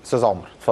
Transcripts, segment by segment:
استاذ عمر اتفضل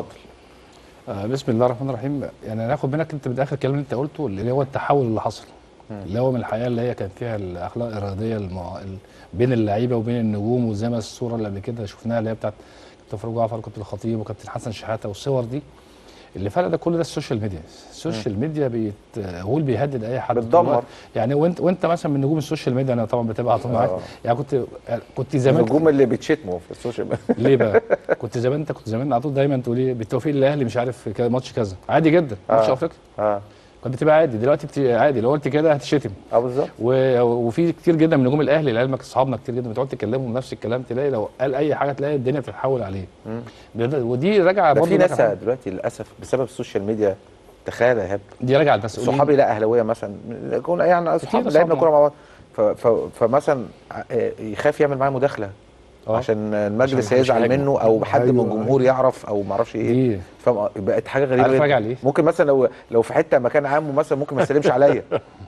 آه بسم الله الرحمن الرحيم يعني هناخد منك انت من اخر الكلام اللي انت قلته اللي هو التحول اللي حصل اللي هو من الحياه اللي هي كان فيها الاخلاق الرياضيه المع... ال... بين اللعيبه وبين النجوم وزي ما الصوره اللي قبل كده شفناها اللي هي بتاعت كابتن فاروق جعفر وكابتن الخطيب وكابتن حسن شحاته والصور دي اللي فرق ده كل ده السوشيال ميديا السوشيال ميديا بيت هو اللي بيهدد اي حد بتدمر. دلوقتي. يعني وانت وانت مثلا من نجوم السوشيال ميديا انا طبعا بتابع على طول معاك آه. يعني كنت كنت زمان النجوم اللي بتشتموا في السوشيال ميديا ليه بقى؟ كنت زمان انت كنت زمان على طول دايما تقولي بالتوفيق للاهلي مش عارف كده ماتش كذا عادي جدا ماتش آه. افريقيا اه كانت بتبقى عادي دلوقتي بت... عادي لو قلت كده هتشتم اه بالظبط و... وفي كتير جدا من نجوم الاهلي لعلمك اصحابنا كتير جدا بتقعد تكلمهم نفس الكلام تلاقي لو قال اي حاجه تلاقي الدنيا بتتحول عليه بيض- ودي راجعه ده برضه في ناس راجعة- دلوقتي للاسف بسبب السوشيال ميديا تخيل يا ايهاب دي راجعه المسؤولين صحابي لا اهلاويه مثلا يكون يعني اصحاب كتير لعبنا أصحابنا. كوره مع بعض ف- ف- فمثلا آه، يخاف يعمل معاه مداخله آه. عشان المجلس محدش هيزعل يهاجمه. منه او حد من أيوة، الجمهور يعرف او ما اعرفش ايه دي فاهم بقت حاجه غريبه عارف جدا. راجع ليه؟ ممكن مثلا لو لو في حته مكان عام مثلا ممكن ما يسلمش عليا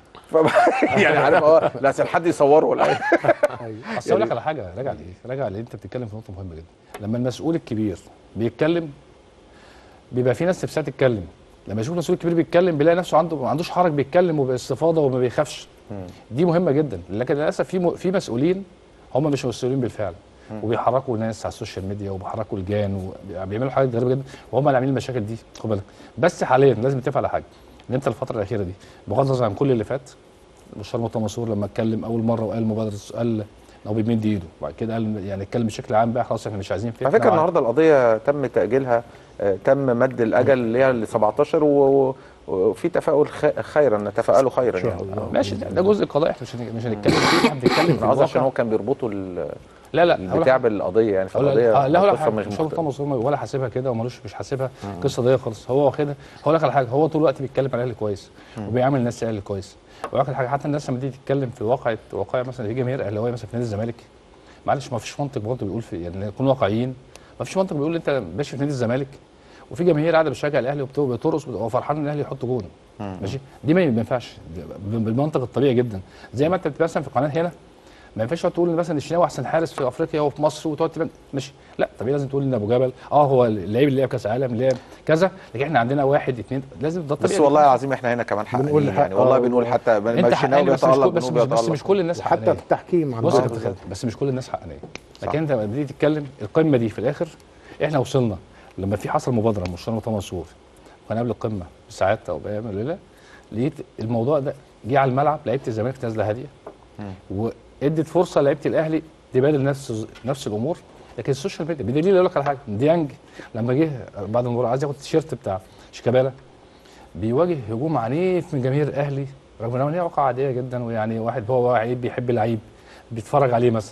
ف- يعني عارف اه لا عشان حد يصوره ولا حاجه اصل اقول لك على حاجه راجع لايه؟ راجع ليه انت بتتكلم في نقطه مهمه جدا لما المسؤول الكبير بيتكلم بيبقى في ناس نفسها تتكلم لما يشوف المسؤول الكبير بيتكلم بيلاقي نفسه عنده ما عندوش حرج بيتكلم وباستفاضه وما بيخافش دي مهمه جدا لكن للاسف في م... في مسؤولين هم مش مسؤولين بالفعل وبيحركوا ناس على السوشيال ميديا وبيحركوا لجان وبيعملوا حاجات غريبه جدا وهم اللي عاملين المشاكل دي خد بالك بس حاليا لازم نتفق على حاجه ان انت الفتره الاخيره دي بغض النظر عن كل اللي فات مستشار مرتضى منصور لما اتكلم اول مره وقال مبادره قال هو بيمد ايده بعد كده قال يعني اتكلم بشكل عام بقى خلاص احنا مش عايزين على فكره النهارده القضيه تم تاجيلها آه، تم مد الاجل اللي هي ل 17 و- و- وفي تفاؤل خ- خيرا نتفائلوا خيرا إن شاء يعني الله. ماشي ده, ده جزء قضايا احنا مش هن- مش هنتكلم فيه احنا بنتكلم في انا قصدي عشان الواقع هو كان بيربطوا ال- لا لا هقول البتاع لك- بالقضيه يعني هقول لك- فالقضيه آه، لا هقول لك القصة حاجه مش مش مرتضى مختلفة. منصور ولا حاسبها كده ومالوش مش حاسبها قصه ضيقه خالص هو واخدها هقول لك على حاجه هو طول الوقت بيتكلم على الاهلي كويس وبيعامل الناس الاهلي كويس وأقول لك على حاجه حتى الناس لما تيجي تتكلم في الواقع واقع مثلا في جماهير اهلاويه مثلا في نادي الزمالك معلش ما فيش منطق برضه بيقول في يعني نكون واقعيين ما فيش منطق بيقول انت ماشي في نادي الزمالك وفي جماهير قاعده بتشجع الاهلي وبت- وبترقص وفرحان ان الاهلي يحط جون ماشي دي ما ينفعش ده بالمنطق الطبيعي جدا زي ما انت بتبقى مثلا في القناه هنا ما ينفعش تقعد تقول ان مثلا الشناوي احسن حارس في افريقيا وفي مصر وتقعد تبان ماشي لا طبيعي لازم تقول ان ابو جبل اه هو اللعيب اللي لعب كاس عالم لعب كذا لكن احنا عندنا واحد اثنين لازم ده الطبيعي بس والله العظيم احنا هنا كمان بنقول حقانيين حق- يعني والله آه، بنقول حتى انت ما الشناوي حقاني بس مش بيتالق كل بس, بنقول مش, بس بيتالق مش كل الناس وحتى حقانيه في التحكيم بص يا عندنا كابتن خالد، بس مش كل الناس حقانيه صح. لكن انت لما بتيجي تتكلم القمه دي في الاخر احنا وصلنا لما في حصل مبادره مشروع مرتضى منصور كان قبل القمه بساعات او بايام الليله لقيت الموضوع ده جه على الملعب لعيبه الزمالك نازله هاديه وادت فرصه لعيبه الاهلي تبادل نفس نفس الامور لكن السوشيال ميديا بدليل اقول لك على حاجه ديانج لما جه بعد المباراه عايز ياخد التيشيرت بتاع شيكابالا بيواجه هجوم عنيف من جماهير الاهلي رغم ان هي واقعه عاديه جدا ويعني واحد هو لعيب بيحب اللعيب بيتفرج عليه مثلا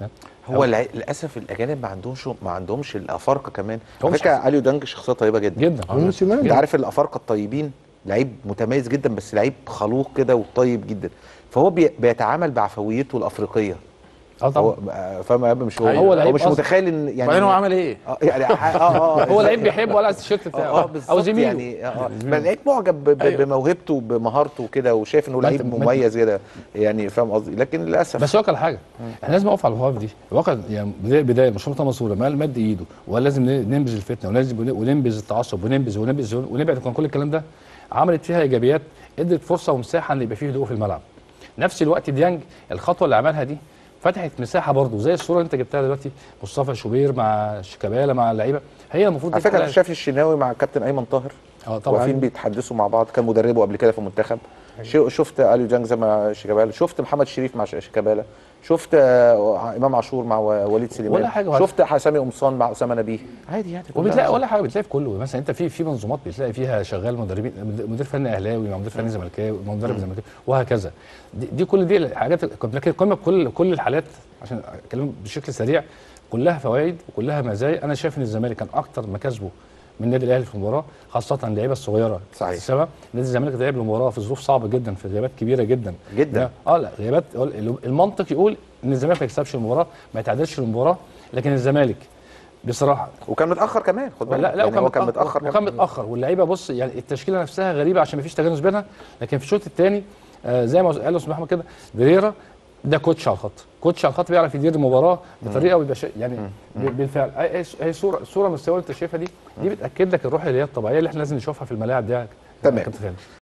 هو الع- للاسف الاجانب ما عندهمش ما عندهمش الافارقه كمان هو على مش فكره اليو دانج شخصيه طيبه جدا جدا موسيماني. انت عارف الافارقه الطيبين لعيب متميز جدا بس لعيب خلوق كده وطيب جدا فهو بي- بيتعامل بعفويته الافريقيه اه هو طبعا آه، فاهم يا ابني مش هو أيوة. هو, هو لعيب مش أصلاً. متخيل ان يعني وبعدين هو عمل ايه؟ اه يعني اه اه هو لعيب بيحب ولا عايز التيشيرت بتاعه اه بالظبط او زميله يعني اه آه. بل لعيب معجب ب- ب- بموهبته وبمهارته وكده وشايف انه ما انت- لعيب ما انت- مميز كده يعني فاهم قصدي لكن للاسف بس واقع حاجه احنا لازم نقف على المواقف دي الواقع يعني بدايه بدايه مشروع مرتضى منصور لما قال مد ايده وقال لازم ننبذ الفتنه ولازم وننبذ التعصب وننبذ وننبذ ونبعد عن كل الكلام ده عملت فيها ايجابيات ادت فرصه ومساحه ان يبقى فيه هدوء في الملعب نفس الوقت ديانج الخطوه اللي عملها دي فتحت مساحه برضه زي الصوره اللي انت جبتها دلوقتي مصطفى شوبير مع شيكابالا مع اللعيبه هي المفروض على دي فكره تبقى- انا شايف الشناوي مع كابتن ايمن طاهر اه طبعا واقفين بيتحدثوا مع بعض كان مدربه قبل كده في المنتخب شو- شفت اليو جانج زي مع شيكابالا شفت محمد شريف مع ش- شيكابالا شفت آه، امام عاشور مع و- وليد سليمان ولا حاجة ولا- شفت حسامي قمصان مع اسامه نبيه عادي يعني وبتلاقي ولا حاجه بتلاقي في كله مثلا انت في في منظومات بتلاقي فيها شغال مدربين مدير فني اهلاوي مع مدير فني زملكاوي مع مدرب زملكاوي وهكذا دي, دي كل دي الحاجات لكن القمه بكل كل الحالات عشان اتكلم بشكل سريع كلها فوائد وكلها مزايا انا شايف ان الزمالك كان اكتر مكاسبه من النادي الاهلي في المباراه خاصه اللعيبه الصغيره صحيح. السبب نادي الزمالك لعب المباراه في ظروف صعبه جدا في غيابات كبيره جدا جدا. لا، اه لا غيابات المنطق يقول ان الزمالك ما يكسبش المباراه ما يتعادلش المباراه لكن الزمالك بصراحه وكان متاخر كمان خد بالك لا لا يعني هو كان متاخر وكان كمان. متاخر واللعيبه بص يعني التشكيله نفسها غريبه عشان ما فيش تجانس بينها لكن في الشوط الثاني آه زي ما قال استاذ محمد كده فيريرا ده كوتش على الخط كوتش على الخط بيعرف يدير المباراه بطريقه ويبقى شا- يعني ب- بالفعل هي- هي- هي صوره صوره مستوى اللي انت شايفها دي دي بتاكد لك الروح اللي هي الطبيعيه اللي احنا لازم نشوفها في الملاعب دي يا تمام. كابتن خالد